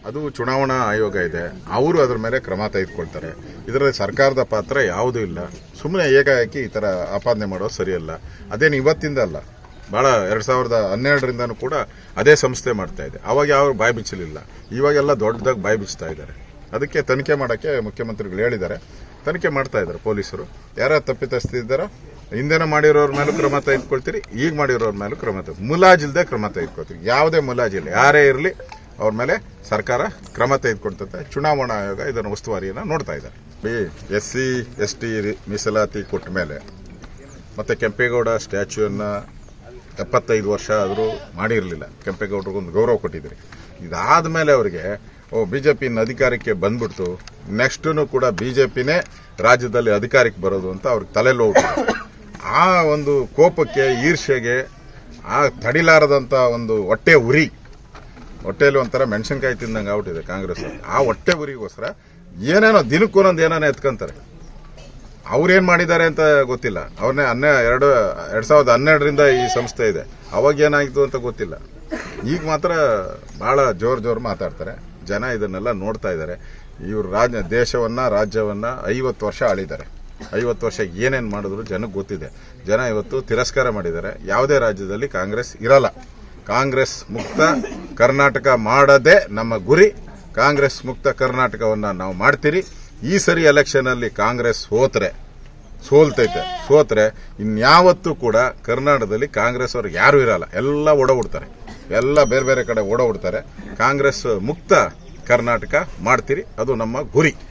ಅದು ಚುನಾವಣಾ ಆಯೋಗ ಇದೆ ಅವರು ಅದ್ರ ಮೇಲೆ ಕ್ರಮ ತೆಗೆದುಕೊಳ್ತಾರೆ ಇದರಲ್ಲಿ ಸರ್ಕಾರದ ಪಾತ್ರ ಯಾವುದೂ ಇಲ್ಲ ಸುಮ್ಮನೆ ಏಕಾಏಕಿ ಈ ತರ ಆಪಾದನೆ ಮಾಡೋದು ಸರಿಯಲ್ಲ ಅದೇನು ಇವತ್ತಿಂದ ಅಲ್ಲ ಬಹಳ ಎರಡ್ ಸಾವಿರದ ಹನ್ನೆರಡರಿಂದನೂ ಕೂಡ ಅದೇ ಸಂಸ್ಥೆ ಮಾಡ್ತಾ ಇದೆ ಅವಾಗ ಯಾವ ಬಾಯಿ ಬಿಚ್ಚಲಿಲ್ಲ ಇವಾಗೆಲ್ಲ ದೊಡ್ಡದಾಗಿ ಬಾಯಿ ಬಿಚ್ತಾ ಇದ್ದಾರೆ ಅದಕ್ಕೆ ತನಿಖೆ ಮಾಡಕ್ಕೆ ಮುಖ್ಯಮಂತ್ರಿಗಳು ಹೇಳಿದ್ದಾರೆ ತನಿಖೆ ಮಾಡ್ತಾ ಇದ್ದಾರೆ ಪೊಲೀಸರು ಯಾರ ತಪ್ಪಿತಸ್ಥಿದ್ದಾರೋ ಹಿಂದೆನೂ ಮಾಡಿರೋರ ಮೇಲೂ ಕ್ರಮ ತೆಗೆದುಕೊಳ್ತೀರಿ ಈಗ ಮಾಡಿರೋರ ಮೇಲೂ ಕ್ರಮ ತೆಗೆದು ಮುಲಾಜಿಲ್ದೆ ಕ್ರಮ ತೆಗೆದುಕೊಳ್ತೀರಿ ಯಾವುದೇ ಮುಲಾಜಿಲ್ಲ ಯಾರೇ ಇರಲಿ ಅವ್ರ ಮೇಲೆ ಸರ್ಕಾರ ಕ್ರಮ ತೆಗೆದುಕೊಳ್ತದೆ ಚುನಾವಣಾ ಆಯೋಗ ಇದನ್ನು ಉಸ್ತುವಾರಿಯನ್ನು ನೋಡ್ತಾ ಇದ್ದಾರೆ ಎಸ್ ಸಿ ಎಸ್ ಟಿ ಮೀಸಲಾತಿ ಕೊಟ್ಟ ಮೇಲೆ ಮತ್ತೆ ಕೆಂಪೇಗೌಡ ಸ್ಟ್ಯಾಚ್ಯೂನ್ನ ಎಪ್ಪತ್ತೈದು ವರ್ಷ ಆದರೂ ಮಾಡಿರಲಿಲ್ಲ ಕೆಂಪೇಗೌಡರಿಗೊಂದು ಗೌರವ ಕೊಟ್ಟಿದ್ರಿ ಇದಾದ ಮೇಲೆ ಅವರಿಗೆ ಓ ಬಿಜೆಪಿ ಅಧಿಕಾರಕ್ಕೆ ಬಂದ್ಬಿಡ್ತು ನೆಕ್ಸ್ಟೂ ಕೂಡ ಬಿಜೆಪಿನೇ ರಾಜ್ಯದಲ್ಲಿ ಅಧಿಕಾರಕ್ಕೆ ಬರೋದು ಅಂತ ಅವ್ರಿಗೆ ತಲೆಯಲ್ಲಿ ಹೋಗ್ಬಿಟ್ಟು ಆ ಒಂದು ಕೋಪಕ್ಕೆ ಈರ್ಷೆಗೆ ಆ ತಡಿಲಾರದಂತ ಒಂದು ಹೊಟ್ಟೆ ಉರಿ ಹೊಟ್ಟೆಯಲ್ಲಿ ಒಂಥರ ಮೆಣಸಿನ್ಕಾಯಿ ತಿಂದಂಗೆ ಆಗ್ಬಿಟ್ಟಿದೆ ಕಾಂಗ್ರೆಸ್ ಆ ಹೊಟ್ಟೆ ಉರಿಗೋಸ್ಕರ ಏನೇನೋ ದಿನಕ್ಕೊಂದೊಂದು ಏನೇನೋ ಎತ್ಕೊಂತಾರೆ ಅವ್ರೇನ್ ಮಾಡಿದ್ದಾರೆ ಅಂತ ಗೊತ್ತಿಲ್ಲ ಅವ್ರನ್ನೇ ಹನ್ನೆ ಎರಡು ಎರಡ್ ಸಾವಿರದ ಹನ್ನೆರಡರಿಂದ ಈ ಸಂಸ್ಥೆ ಇದೆ ಅವಾಗ ಏನಾಯ್ತು ಅಂತ ಗೊತ್ತಿಲ್ಲ ಈಗ ಮಾತ್ರ ಬಹಳ ಜೋರ್ ಜೋರ್ ಮಾತಾಡ್ತಾರೆ ಜನ ಇದನ್ನೆಲ್ಲ ನೋಡ್ತಾ ಇದ್ದಾರೆ ಇವ್ರು ರಾಜ್ಯ ದೇಶವನ್ನ ರಾಜ್ಯವನ್ನ ಐವತ್ತು ವರ್ಷ ಆಳಿದ್ದಾರೆ ಐವತ್ತು ವರ್ಷ ಏನೇನ್ ಮಾಡಿದ್ರು ಜನಕ್ಕೆ ಗೊತ್ತಿದೆ ಜನ ಇವತ್ತು ತಿರಸ್ಕಾರ ಮಾಡಿದ್ದಾರೆ ಯಾವುದೇ ರಾಜ್ಯದಲ್ಲಿ ಕಾಂಗ್ರೆಸ್ ಇರಲ್ಲ ಕಾಂಗ್ರೆಸ್ ಮುಕ್ತ ಕರ್ನಾಟಕ ಮಾಡದೆ ನಮ್ಮ ಗುರಿ ಕಾಂಗ್ರೆಸ್ ಮುಕ್ತ ಕರ್ನಾಟಕವನ್ನ ನಾವು ಮಾಡ್ತೀರಿ ಈ ಸರಿ ಎಲೆಕ್ಷನ್ ಅಲ್ಲಿ ಕಾಂಗ್ರೆಸ್ ಹೋತ್ರೆ ಸೋಲ್ತೈತೆ ಸೋತ್ರೆ ಇನ್ಯಾವತ್ತೂ ಕೂಡ ಕರ್ನಾಟಕದಲ್ಲಿ ಕಾಂಗ್ರೆಸ್ ಅವ್ರು ಯಾರು ಇರಲ್ಲ ಎಲ್ಲ ಓಡೋಗ್ಬಿಡ್ತಾರೆ ಎಲ್ಲ ಬೇರೆ ಬೇರೆ ಕಡೆ ಓಡೋಗ್ಬಿಡ್ತಾರೆ ಕಾಂಗ್ರೆಸ್ ಮುಕ್ತ ಕರ್ನಾಟಕ ಮಾಡ್ತೀರಿ ಅದು ನಮ್ಮ ಗುರಿ